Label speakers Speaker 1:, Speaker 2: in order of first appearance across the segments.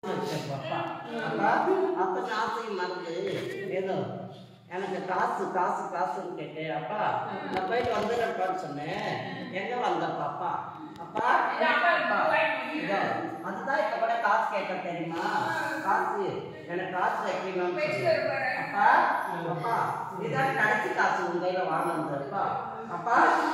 Speaker 1: அப்பா அப்பா அத்தனை ஆசையும் மறந்து ஏதோ எனக்கு காசு காசு காசுன்னு கேட்டு அப்பா நான் போயிட்டு வந்துடுறேன்ப்பான்னு சொன்னேன் எங்க வந்தப்பா அப்பா அப்பா அப்பா இதோ அதுதான் இப்ப கூட காசு கேட்க தெரியுமா காசு எனக்கு காசு வைக்கணும் அப்பா அப்பா இதான் கடைசி காசு உங்க கையில வாங்கினது அப்பா அப்பா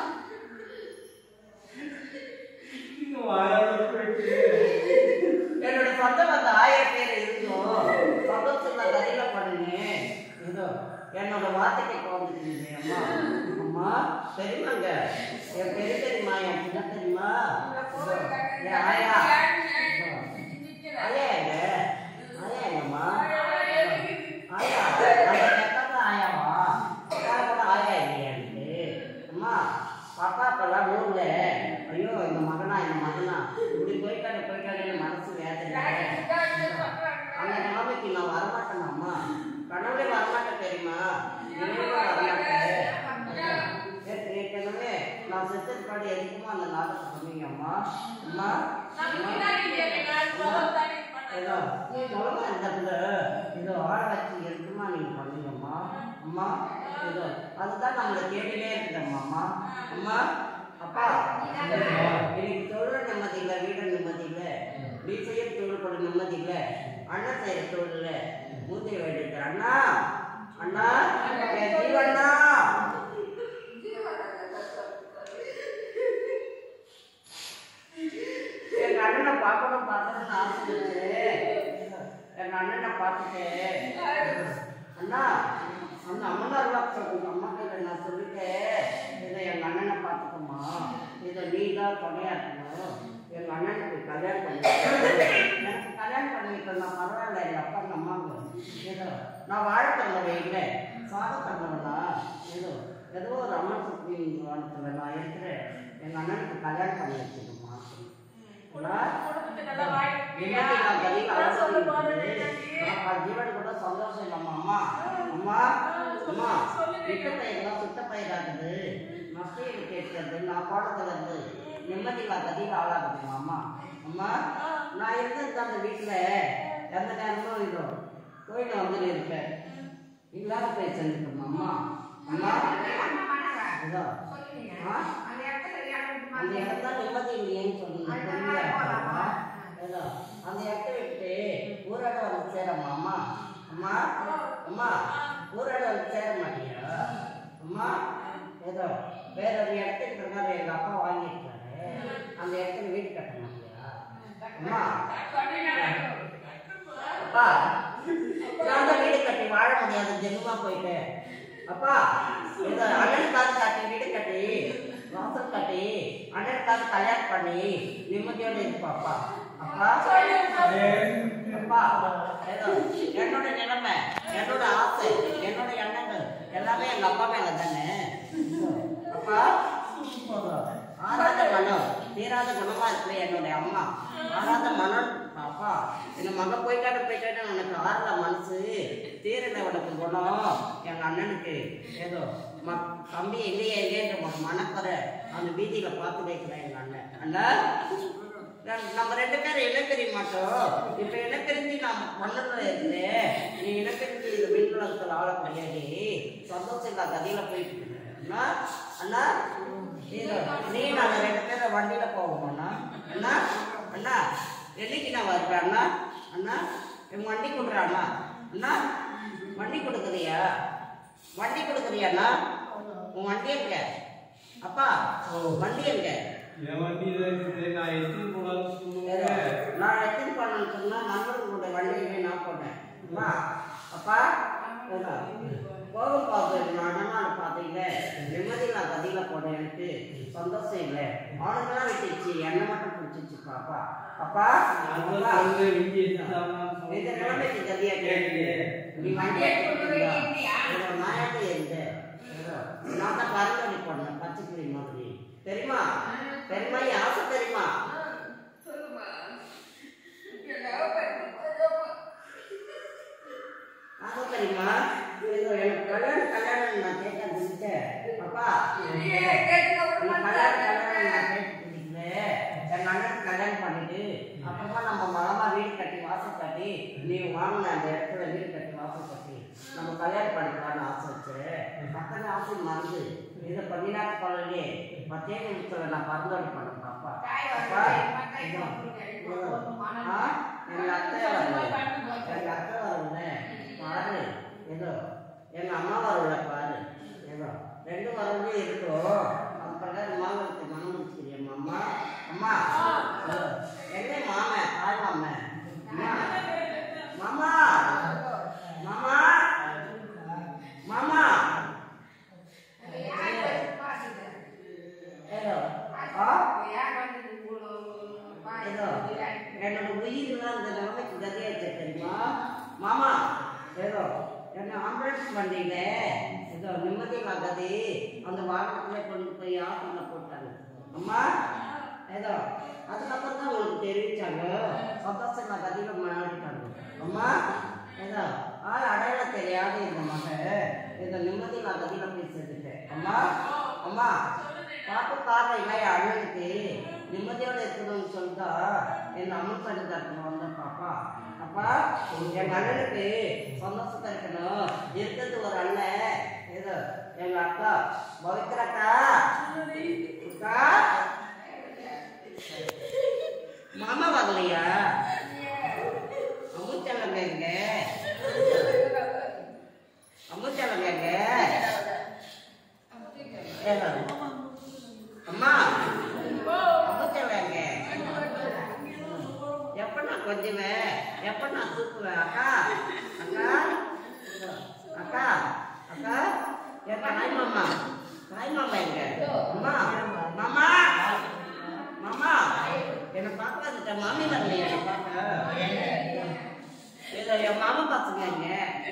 Speaker 1: என்னோட சொந்தம் அந்த ஆயிரம் பேர் இருந்தோம் சந்தோஷம் நான் கதையில பண்ணுனேன் இதோ என்னோட வார்த்தைக்கு வந்துருக்கீங்க அம்மா அம்மா தெரியுமாங்க என் பெரிய தெரியுமா என் சின்ன தெரியுமா இதோ, என் ஆயா இதோ, ஆயா எங்க ஆயா எங்கம்மா ஆயா அந்த கெட்டது ஆயாவா அக்கா கூட ஆயா இல்லையா எனக்கு அம்மா பாப்பா அப்பெல்லாம் ஊர்ல ஐயோ இந்த மகனா இந்த மகனா இப்படி போயிட்டாரு போயிட்டாரு மனசு வேதனை அந்த நிலைமைக்கு நான் வரமாட்டேன் அம்மா கனவுலே வரமாட்டேன் தெரியுமா நினைவே வரமாட்டேன் ஏ- ஏற்கனவே நான் செத்துக்கு பாடி எதுக்குமா அந்த நாடகத்தை சொன்னீங்க அம்மா அம்மா ஏதோ சொல்லுங்க இந்த பிள்ளை இதோ ஆள வச்சு இருக்குமா நீங்க பண்ணுங்கம்மா அம்மா இதோ அதுதான் நம்மளை தேடினே இருக்குதம்மா அம்மா அம்மா அப்பா எனக்கு தொழில் நிம்மதி இல்லை வீடு நிம்மதி இல்லை நீ செய்ய தொழில் கூட நிம்மதி இல்லை அண்ணன் செய்யற தொழில் இல்லை மூந்தி வேண்டிட்டு அண்ணா அண்ணா என் ஜீவண்ணா எங்க அண்ணனை பார்க்கணும் பார்க்கணும்னு ஆசை இருந்துச்சு எங்க அண்ணனை பார்த்துட்டேன் அண்ணா அந்த அம்மனார் வாக்கு உங்க அம்மா கிட்ட நான் சொல்லிட்டேன் இதை எங்க அண்ணனை பார்த்துக்கோமா இதை நீ தான் துணையா இருக்கணும் எங்க அண்ணனுக்கு கல்யாணம் பண்ணி எனக்கு கல்யாணம் பண்ணி வைக்கணும் பரவாயில்ல எங்க அப்பா எங்க அம்மாங்க ஏதோ நான் வாழ தந்தவன் இல்லை சாக தந்தவனா ஏதோ ஏதோ ஒரு அம்மன் சுற்றி வானத்தில் நான் இருக்கிறேன் எங்க அண்ணனுக்கு கல்யாணம் பண்ணி வச்சுக்கணுமா ஜீவன் கூட சந்தோஷம் இல்லம்மா அம்மா அம்மா அம்மா விட்ட பயிரெல்லாம் சுத்த பயிராகுது நஷ்டம் கேட்கறது நான் போனதுல இருந்து நிம்மதியில்லா கதியில் ஆளாகுதுமா அம்மா அம்மா நான் இருந்திருந்த அந்த வீட்டில் எந்த நேரமும் இதோ கோயிலில் வந்து இருப்பேன் இல்லாத போய் செஞ்சுக்கணும் அம்மா அம்மா இதோ ஆ அந்த இடத்துல நிம்மதி இல்லையேன்னு சொன்னீங்க புரியுதா? ஏதோ அந்த இடத்த விட்டு ஊராட வந்து சேரம்மா அம்மா அம்மா அம்மா ஊராட வந்து சேர மாட்டியா அம்மா ஏதோ வேற ஒரு இடத்துக்கு இருக்காரு எங்க அப்பா வாங்கியிருக்காரு அந்த இடத்துல வீடு கட்ட மாட்டியா அம்மா அப்பா நான் தான் வீடு கட்டி வாழ முடியாது ஜென்மமா போயிட்டேன் அப்பா ஏதோ அண்ணனுக்காக கட்டி வீடு கட்டி வாசல் கட்டி அண்ணனுக்காக கல்யாணம் பண்ணி நிம்மதியோட இருப்பாப்பா அப்பா அப்பா ஏதோ என்னோட நிலைமை என்னோட ஆசை என்னோட எண்ணங்கள் எல்லாமே எங்க அப்பா மேல தானே அப்பா ஆறாத மனம் தீராத குணமா இருக்கிற என்னுடைய அம்மா ஆறாத மனம் அப்பா இந்த மக போயிட்டாரு போயிட்டாரு உனக்கு ஆறல மனசு தீரல உனக்கு குணம் எங்க அண்ணனுக்கு ஏதோ ம தம்பி இல்லையே இல்லையன்ற ஒரு மனக்குறை அந்த வீதியில பார்த்து வைக்கிறேன் எங்க அண்ணன் அண்ணா நம்ம- நம்ம ரெண்டு பேரும் இனப்பிரிய மாட்டோம் இப்ப இனப்பிரிஞ்சு நாம பண்ணதுல இருந்து நீ இனப்பிரிஞ்சு இந்த விண்ணுலகத்தில் ஆள கிடையாது சந்தோஷம் இல்ல கதையில போயிட்டு இருக்கு. அண்ணா அண்ணா இது, நீ நாங்க ரெண்டு பேரும் வண்டியில போவோம் அண்ணா அண்ணா அண்ணா என்னைக்கு நான் வருவேன் அண்ணா அண்ணா என் வண்டி கொடுறாண்ணா அண்ணா வண்டி கொடுக்குறியா வண்டி கொடுக்குறியாண்ணா உன் வண்டி எங்க அப்பா வண்டி எங்க
Speaker 2: என் வண்டி இதை இருக்குது. நான் எடுத்துட்டு போகலாம்னு
Speaker 1: ஏதோ,
Speaker 2: சொல்லுவேன்.
Speaker 1: நான் எடுத்துட்டு போனேன்னு சொன்னா நண்பர்களுடைய வண்டியிலே நான் போனேன் அம்மா அப்பா ஏதோ, கோவில் பார்த்து நான் அண்ணனால பார்த்தீங்க நிம்மதியில் நான் கதியில் போனேன் எனக்கு சந்தோஷம் இல்லை அவனுக்கெல்லாம் விட்டுச்சு என்னை மட்டும் பிடிச்சிச்சு அப்பா அப்பா
Speaker 2: நான்
Speaker 1: அப்பா,
Speaker 2: தான் சொல்றேன், இங்கே எடுத்துட்டாங்கன்னு
Speaker 1: இந்த
Speaker 2: சொல்றேன்.
Speaker 1: நிலைமைக்கு கதியா கேட்குது நீ வண்டி எடுத்துட்டு நான் எப்படி இருந்தேன் ஏதோ, நான் தான் பரங்கடி போனேன் பச்சை கிளி மாதிரி தெரியுமா தெரியுமா என் ஆசை தெரியுமா ஆசை தெரியுமா ஏதோ எனக்கு கல்யாணம் கல்யாணம் நான் கேட்க இருந்துட்டேன் அப்பா எனக்கு கல்யாணம் கல்யாணம் நான் கேட்டு எங்க அண்ணனுக்கு கல்யாணம் பண்ணிட்டு அப்புறமா நம்ம மலமா வீடு கட்டி வாசல் கட்டி நீ வாங்கின அந்த இடத்துல வீடு கட்டி வாசல் கட்டி நம்ம கல்யாணம் பண்ணிக்கலாம்னு ஆசை வச்சு அத்தனை ஆசை மறந்து இதை பதினாட்டு பழனி பத்தே நிமிஷத்துல நான் பரிந்துரை பண்ணேன் பாப்பா அப்பா, இதோ, இதோ. ஆ, எங்க அத்தை வரல எங்க அத்தை வரல பாரு ஏதோ எங்க அம்மா வரல பாரு ஏதோ ரெண்டு வரவே இருக்கும் அப்புறம் மாமனுக்கு மனம் முடிச்சுக்கிறேன் அம்மா அம்மா ஏதோ, என்ன மாமன் தாய் மாமன் அம்மா மாமா மாமா மாமா ஏதோ ஆ ஏதோ என்னோட உயிர்லாம் இந்த நிலைமைக்கு கதியாச்சு தெரியுமா மாமா ஏதோ என்ன ஆம்புலன்ஸ் வண்டியில ஏதோ நிம்மதியில் கதி அந்த வாகனத்துல கொண்டு போய் ஆட்டோல போட்டாங்க அம்மா ஏதோ அதுக்கப்புறம் தான் உங்களுக்கு தெரிவிச்சாங்க சந்தோஷம் கதியில மாறிட்டாங்க அம்மா ஏதோ ஆள் அடையாளம் தெரியாத இந்த மக ஏதோ நிம்மதியில் கதியில போய் சேர்ந்துட்டேன் அம்மா அம்மா பாப்பு பார்வை இல்லையா அண்ணனுக்கு நிம்மதியோட இருக்கணும்னு சொல்லிட்டா என் அம்மா பண்ணி தரணும் வந்த பாப்பா அப்பா எங்க அண்ணனுக்கு சந்தோஷத்தை இருக்கணும் இருக்கிறது ஒரு அண்ணன் ஏதோ எங்க அக்கா பவித்ரக்கா அக்கா மாமா வரலையா அமுச்சலங்க எங்க அமுச்சலங்க எங்க ஏதோ அம்மா அமுச்சலங்க எப்ப நான் கொஞ்சுவேன் எப்ப நான் தூக்குவேன் அக்கா அக்கா அக்கா அக்கா என் தாய் மாமா தாய் மாமா எங்க அம்மா மாமா மாமா என்னை பார்க்க வந்துட்டேன் மாமி வரலையா என்னை பார்க்க ஏதோ என் மாமா பசங்க எங்க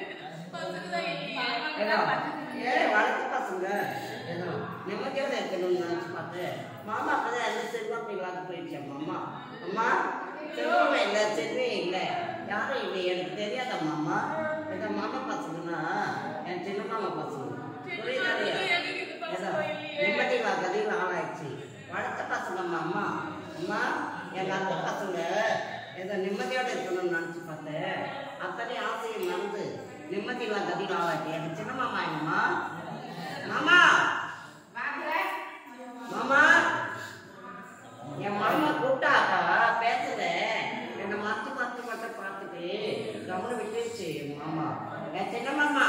Speaker 1: ஏதோ ஏ வளர்த்து பசங்க ஏதோ நிம்மதியோட இருக்கணும்னு நினைச்சு பார்த்து மாமா அப்பதான் எந்த செல்வம் இல்லாத போயிடுச்சு மாமா அம்மா செல்வம் இல்லை செல்வே இல்லை யாரும் இல்லை எனக்கு தெரியாத மாமா ஏதோ மாமா பசங்கன்னா என் சின்ன மாமா பசங்க புரியுதா இல்லையா? ஏதோ நிம்மதி கதையில் ஆளாயிடுச்சு வளர்த்த பசங்க மாமா அம்மா எங்க அத்தை பசங்க ஏதோ நிம்மதியோட இருக்கணும்னு நினைச்சு பார்த்தேன் அத்தனை ஆசையை மறந்து நிம்மதி கதையில் ஆளாயிட்டு என் சின்ன மாமா எங்கம்மா மாமா மாமா என் மாமா கூப்பிட்டாக்கா பேசுறேன் என்னை மத்து மத்து மட்டும் பார்த்துட்டு கவனம் விட்டுருச்சு என் மாமா என் சின்ன மாமா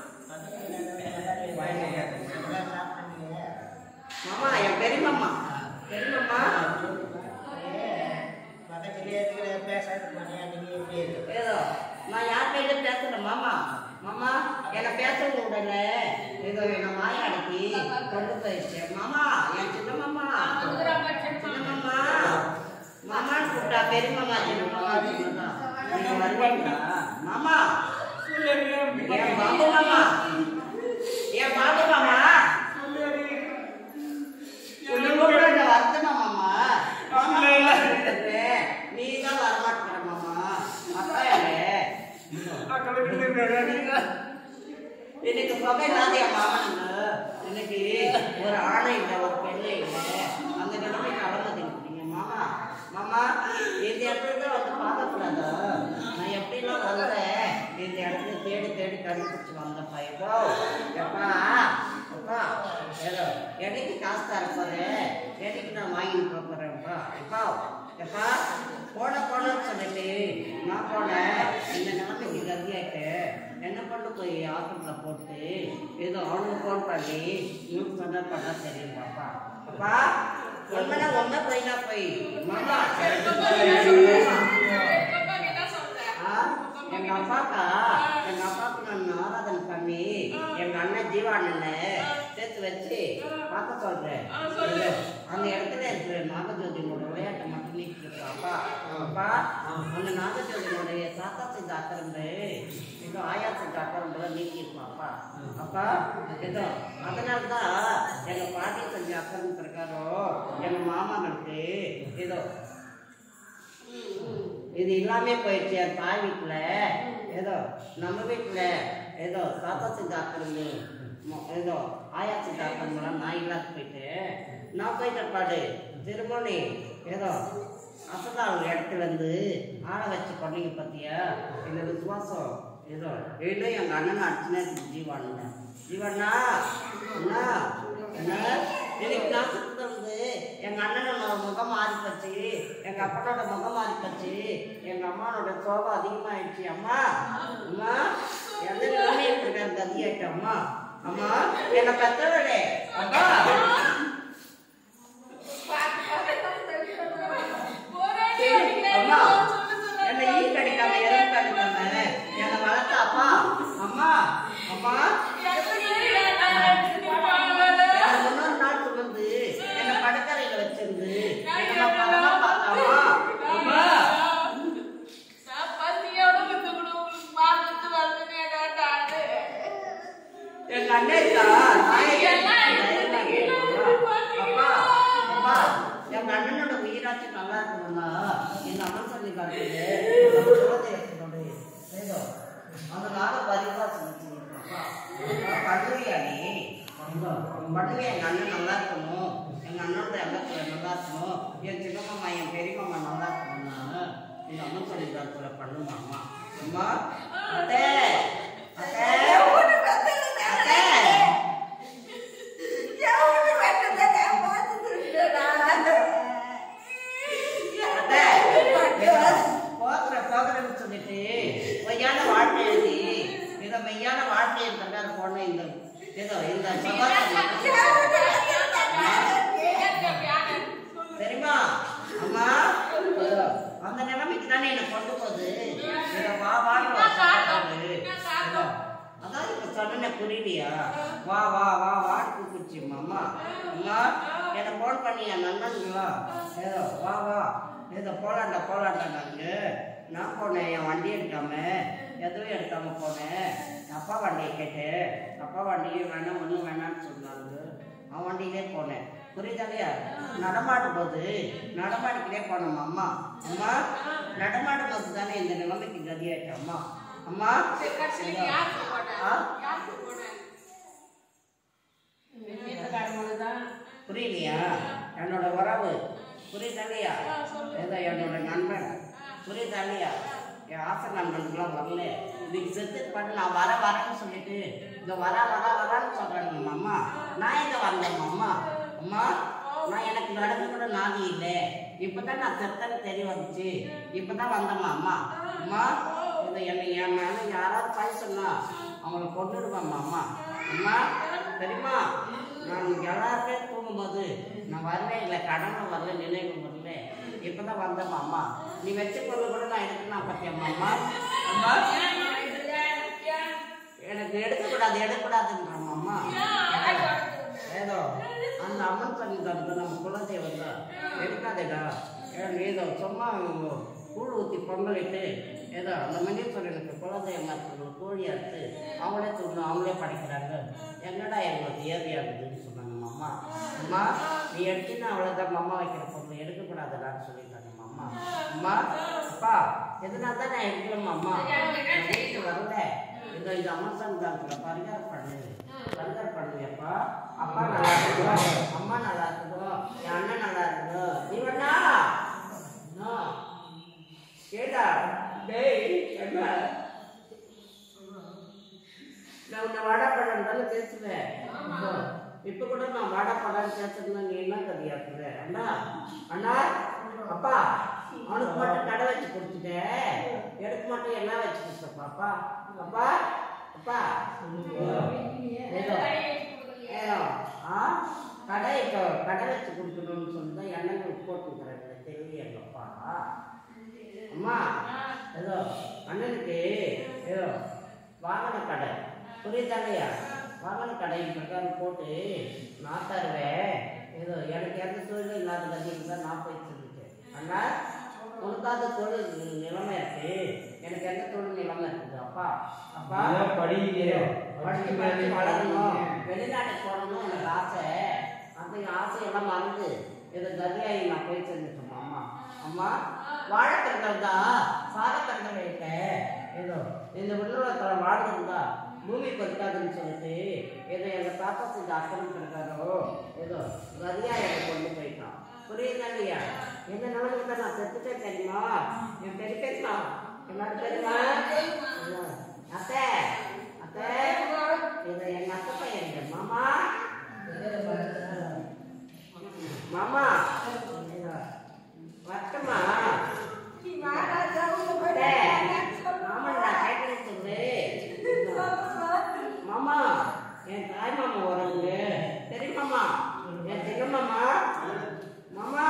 Speaker 1: மாமா என் பெரியம்மா பெரியம்மா ஏதோ நான் யார் கையில பேசுறேன் மாமா மாமா என்னை பேச விடல ஏதோ என்னை மாயாடிக்கு கொண்டு போயிடுச்சு மாமா என் சின்ன மாமா சின்ன மாமா மாமான்னு கூப்பிட்டா பெரிய மாமா சின்ன மாமா சின்னதா நீங்க வருவீங்களா மாமா என் பாபு மாமா என் பாபு மாமா உன்னை கூப்பிடுற வருத்தமா மாமா மாமா கூப்பிடுறேன். நீ தான் வரமாட்டேங்கிற மாமா அப்பா இல்லை இன்னைக்கு பகை இல்லாத என் மாமனுங்க இன்னைக்கு ஒரு ஆணை இல்லை ஒரு பெண்ணை இல்லை அந்த நிலைமைக்கு அளமதிங்க மாமா மாமா இந்த இடத்துல தான் வந்து பார்க்கக்கூடாதா நான் எப்படிலாம் வந்தேன் இந்த இடத்துல தேடி தேடி கண்டுபிடிச்சு வந்தப்பா எப்போ எப்பா அப்பா ஏதோ என்னைக்கு காசு தர போறேன் என்னைக்கு நான் வாங்கிட்டு போக போறேன்ப்பா எப்பா எப்பா போன போனன்னு சொல்லிட்டு நான் போனேன் இந்த நிலைமைக்கு கதியாயிட்டு என்ன பண்ண போய் ஆசிரமத்தில் போட்டு ஏதோ அவனுக்கு ஃபோன் பண்ணி இவனுக்கு சொன்ன பண்ணா தெரியும் பாப்பா அப்பா உண்மைனா ஒன்றா போயினா போய் மாமா ஆ, எங்க அப்பாக்கா எங்க அப்பாவுக்கு நான் ஆராதனை பண்ணி எங்க அண்ணன் ஜீவானனை சேர்த்து வச்சு பார்க்க சொல்றேன் அந்த இடத்துல இருக்கிற நாகஜோதியோட விளையாட்டை மட்டும் நீக்கிட்டு அப்பா அப்பா அந்த நாகஜோதியோடைய சாத்தா செஞ்ச அக்கரம்பு ஏதோ ஆயா செஞ்ச அக்கரம்பு நீக்கிருப்பாப்பா அப்பா ஏதோ அதனால தான் எங்க பாட்டி செஞ்ச அக்கரம் பிரகாரம் எங்க மாமாங்களுக்கு ஏதோ இது எல்லாமே போயிடுச்சு என் தாய் வீட்டில் ஏதோ நம்ம வீட்டில் ஏதோ தாத்தா சித்தாக்கிறது ஏதோ ஆயா சித்தாக்கிறதுலாம் நான் இல்லாத போயிட்டு நான் போயிட்ட பாடு திருமணி ஏதோ அசதால் இடத்துல இருந்து ஆளை வச்சு பண்ணீங்க பார்த்தியா இந்த விசுவாசம் ஏதோ இன்னும் எங்கள் அண்ணன் அடிச்சுனே இருக்கு ஜீவாண்ணா ஜீவண்ணா அண்ணா என்ன எனக்கு நாசத்துல இருந்து எங்கள் அண்ணனோட முகம் மாறி போச்சு எங்கள் அப்பனோட முகம் மாறி போச்சு எங்கள் அம்மாவோட சோகம் அதிகமாயிடுச்சு அம்மா அம்மா எந்த நிலைமை இருக்க கதியாயிட்டு அம்மா அம்மா என்னை பெற்றவளே அம்மா அம்மா என்னை ஈ கடிக்காம எறும்பு கடிக்காம என்னை வளர்த்த அப்பா அம்மா அம்மா என்னை முன்னொரு நாள் சுமந்து என்னை படுக்கறையில வச்சிருந்து என்னை பலமா பார்த்தாமா அம்மா எங்க அண்ணன் இருக்கா நான் எங்க அப்பா அப்பா எங்க அண்ணனோட உயிராட்சி நல்லா இருக்கணும்னா எங்க அம்மன் சொல்லி காட்டுது நம்ம குலதெய்வத்தினோட ஏதோ அதனால பரிவா சொல்லி பண்ணுவியா நீ பண்ணுவியா எங்க அண்ணன் நல்லா இருக்கணும் எங்க அண்ணனோட எண்ணத்துல நல்லா இருக்கணும் என் சின்ன மாமா என் பெரிய மாமா நல்லா இருக்கணும்னா எங்க அம்மன் சொல்லி காட்டுல பண்ணுமா அம்மா அம்மா அத்தே அத்தே அத்தே அத்தை, போகிற போகிறேன்னு சொல்லிட்டு பொய்யான வாழ்க்கை எழுதி இதை மெய்யான வாழ்க்கை இருக்கிற பொண்ணு இந்த ஏதோ இந்த சபாசம் தெரியுமா அம்மா ஏதோ, அந்த நிலைமைக்கு தானே என்னை கொண்டு போகுது இதை வா வான்னு வா சொல்றாரு. ஏதோ, அதான் இப்ப சொன்னேன் புரியலையா வா வா வா வா கூப்பிடுச்சு அம்மா அம்மா என்னை ஃபோன் பண்ணி என் நண்பனுங்களா ஏதோ வா வா ஏதோ போலாண்டா போலாண்டா நாங்க நான் போனேன் என் வண்டி எடுக்காம எதுவும் எடுக்காம போனேன் அப்பா வண்டியை கேட்டேன் அப்பா வண்டியே வேணாம் ஒன்றும் வேணாம்னு சொன்னாங்க அவன் வண்டியிலே போனேன் புரியுதாலையா நடமாடும் போது நடமாடிக்கிட்டே போனோம் அம்மா அம்மா நடமாடும் போது தானே இந்த நிலைமைக்கு கதியாயிட்டு அம்மா அம்மா ஆ? புரியலையா என்னோட உறவு புரியுதா இல்லையா ஏதோ என்னோட நண்பன் புரியுதா இல்லையா என் ஆசை நண்பனுக்குலாம் வரல இன்னைக்கு செத்து பண்ண நான் வர வரேன்னு சொல்லிட்டு இந்த வர வர வரேன்னு சொல்றாங்க அம்மா நான் எங்க வந்தேன் அம்மா அம்மா நான் எனக்கு நடந்து கூட நாதி இல்லை இப்பதான் நான் செத்தன்னு தெரிய வந்துச்சு இப்பதான் வந்தம்மா அம்மா அம்மா இதை என்னை என் மேல யாராவது பழி சொன்னா அவங்கள கொண்டுடுவாம்மா அம்மா அம்மா தெரியுமா நான் எல்லாருமே தூங்கும்போது நான் வரவே இல்லை கடனும் வரல நினைவு வரல இப்பதான் வந்தம்மா அம்மா நீ வச்ச பொருள் கூட நான் எடுக்கலாம் பத்தியம்மா அம்மா அம்மா எனக்கு எடுக்கக்கூடாது எடுக்கக்கூடாதுன்றாம்மா அம்மா ஏதோ அந்த அம்மன் சன்னிதானத்தை நம்ம குலதெய்வம் தான் எடுக்காதேடா ஏன் ஏதோ சும்மா கூழ் ஊற்றி பொங்கலிட்டு ஏதோ அந்த மணீஸ்வரனுக்கு குலதெய்வமாக இருக்கிற கோழி அறுத்து அவங்களே சொல்லணும் அவங்களே படைக்கிறாங்க என்னடா எங்களுக்கு ஏவியாகுதுன்னு சொன்னாங்க அம்மா அம்மா நீ எடுத்துன்னா அவ்வளோதான் அம்மா வைக்கிற பொருள் எடுக்கக்கூடாதுடான்னு சொல்லிட்டாங்க அம்மா அம்மா அப்பா எதனால தான் நான் எடுக்கலாமா அம்மா நான் வீட்டுக்கு வரல இதோ இந்த அம்மன் சன்னிதானத்தில் பரிகாரம் பண்ணு பரிகாரம் பண்ணுவியப்பா அப்பா நல்லா இருக்கணும் அம்மா நல்லா இருக்கணும் என் அண்ணன் நல்லா இருக்கணும் நீ வேணா கேடா டேய் என்ன நான் உன்னை வாடாப்பழம் தானே பேசுவேன் இப்ப கூட நான் வாடாப்பழம் பேசுறதுனா நீ என்ன கதையாக்குற அண்ணா அண்ணா அப்பா அவனுக்கு மட்டும் கடை வச்சு கொடுத்துட்டேன் எனக்கு மட்டும் என்ன வச்சு கொடுத்தப்பா அப்பா அப்பா அப்பா ஏதோ ஏதோ ஆ கடை இப்போ கடை வச்சு கொடுக்கணும்னு சொல்லி தான் எண்ணெய் போட்டுக்கிறாங்க தெரியலப்பா அம்மா ஏதோ அண்ணனுக்கு ஏதோ வாகன கடை புரியுதா இல்லையா வாகன கடை பிரகாரம் போட்டு நான் தருவேன் ஏதோ எனக்கு எந்த தொழிலும் இல்லாத கதைக்கு தான் நான் போய் சொல்லிட்டேன் அண்ணா உனக்காவது தொழில் நிலைமை இருக்கு எனக்கு எந்த தொழில் நிலைமை இருக்குது அப்பா அப்பா
Speaker 2: நல்லா படிங்க.
Speaker 1: படிச்சு படிச்சு வளரணும் வெளிநாட்டுக்கு போகணும்னு எனக்கு ஆசை அந்த ஆசையெல்லாம் மறந்து இதை கதியாகி நான் போய் செஞ்சுட்டோம் அம்மா அம்மா வாழைக்கண்கள் தான் சாதக்கண்கள் வைக்க ஏதோ இந்த விண்ணுலகத்தில் வாழ்ந்திருந்தா பூமி கொடுக்காதுன்னு சொல்லிட்டு ஏதோ எங்கள் தாத்தா செஞ்ச அக்கறம் இருக்காரோ ஏதோ கதியா என்னை கொண்டு போயிட்டான் புரியுதா இல்லையா எந்த நிலைமைக்கு நான் செத்துட்டேன் தெரியுமா என் பெரிய பேசுமா எல்லாரும் தெரியுமா அத்தை அத்தை இது எங்க அத்தை பையன் இது. மாமா மாமா இது. வரட்டுமா அத்தை, மாமா நான் கேட்கறேன் சொல்லு மாமா என் தாய் மாமா வரவங்க தெரியுமாமா என் சின்ன மாமா மாமா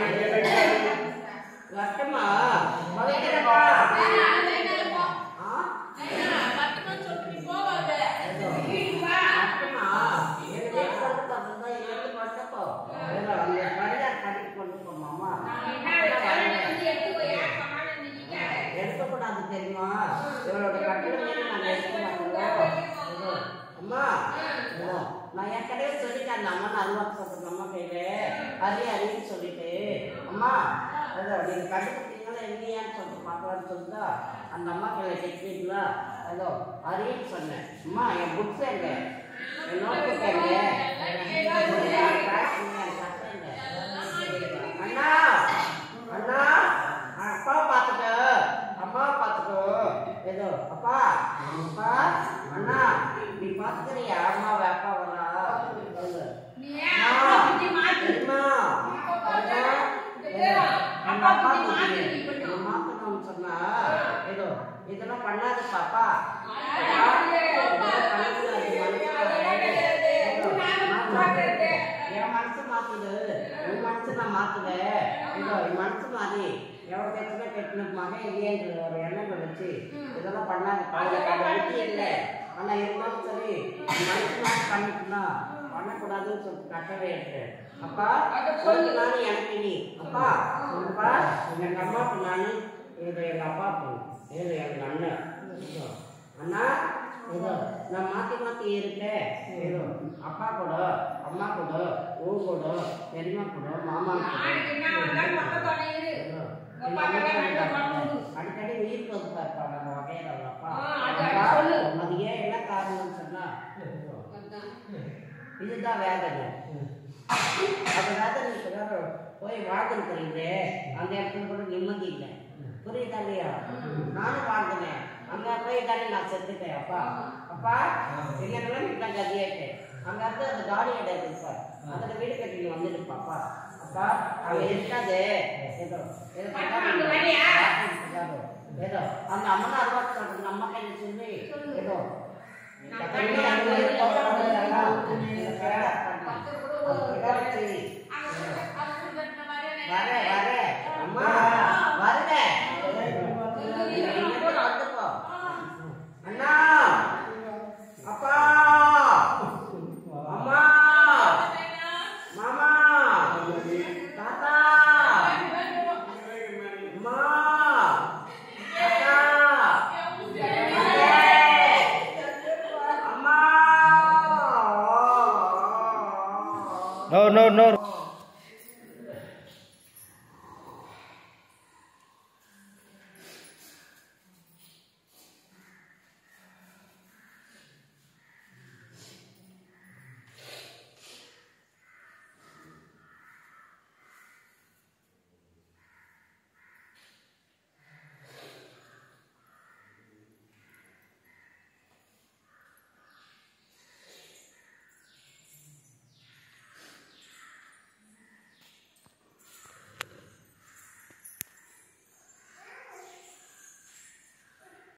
Speaker 1: வரட்டுமா வரட்டுமா ஆ வரட்டுமா என் வீட்டுக்கு வந்து பார்த்தா இருந்து பார்த்தப்போ ஏதோ அந்த படியார் கடைக்கு கொண்டு போ மாமா எடுக்கக்கூடாது தெரியுமா இவரோட கட்டில மீறி நான் எடுக்க மாட்டேன் இதோ, அம்மா இதோ, நான் ஏற்கனவே சொல்லிட்டேன் அந்த அம்மா அல்வா சொல்றது அம்மா கையில அரி அரின்னு சொல்லிட்டு அம்மா அதோ நீங்க கண்டுபிடிச்சீங்களா இல்லையான்னு சொல்லிட்டு பார்க்கலான்னு சொல்லிட்டு அந்த அம்மா கையில கெட்டீங்களா அதோ அரின்னு சொன்னேன் அம்மா என் புக்ஸ் எங்க என் நோட் புக் எங்க என் bag எங்க? என் சட்டை எங்க? அண்ணா அண்ணா அப்பா பார்த்துக்கோ அம்மா பார்த்துக்கோ ஏதோ அப்பா அப்பா அண்ணா நீ பார்த்துக்கிறியா அம்மாவை அப்பா வரா ஏதோ. அம்மா, தெரியுமா? அண்ணா, ஏதோ, அந்த அப்பா கூப்பிடு. நான் மாத்தணும்னு சொன்னா ஏதோ இதெல்லாம் பண்ணாத பாப்பா என் மனசு மாத்துது உன் மனசு நான் மாத்துவேன் இதோ என் மனசு மாறி எவ்வளவு பேச்சுமே கெட்டின மகன் இல்லையன்ற ஒரு எண்ணங்கள் வச்சு இதெல்லாம் பண்ணாங்க பழைய புத்தி இல்லை ஆனா இருந்தாலும் சரி என் மனசு மாறி பண்ணிட்டுனா பண்ணக்கூடாதுன்னு சொல்லிட்டு கட்டவே இருக்கு அப்பா சொல்லு நானும் எனக்கு நீ அப்பா சொல்லுப்பா எங்க அம்மாவுக்கு நானு இது எங்க அப்பாவுக்கு இது எங்க அண்ணன் இதோ. அண்ணா இதோ நான் மாத்தி மாத்தி இருக்கேன் ஏதோ அப்பா கூட அம்மா கூட ஊ கூட பெரியம்மா கூட மாமா கூட ஏதோ. எங்க அம்மா கூட அடிக்கடி உயிர் கொடுப்பாருப்பா நம்ம வகையில அப்பா அப்பா, அது ஏன் என்ன காரணம்னு சொன்னா இதுதான் வேதனை அது வேதனைக்கு வேற போய் வாழ்ந்துருக்கிறீங்களே அந்த இடத்துல கூட நிம்மதி இல்லை புரியுதா இல்லையா நானும் வாழ்ந்தேன் அங்க போய் தானே நான் செத்துட்டேன் அப்பா அப்பா என்ன நிலைமைக்கு நான் கதியாட்டேன் அங்க இருந்து அந்த காடி இடம் இருப்பார் அதுல வீடு கட்டி நீ வந்துட்டு பாப்பா அப்பா அங்க இருக்காது ஏதோ ஏதோ இருக்காது. ஏதோ அந்த அம்மன் அருவா சொல்றது நம்ம கையில சொல்லி ஏதோ தண்ணி அங்க இருக்கு, இந்த பேரை பண்ணி. அப்படிதான் வச்சு. வர வர அம்மா வருங்க நீங்க கூட வந்துப்போ அண்ணா அப்பா அம்மா மாமா தாத்தா அம்மா தாத்தா அம்மா
Speaker 3: No, no, no.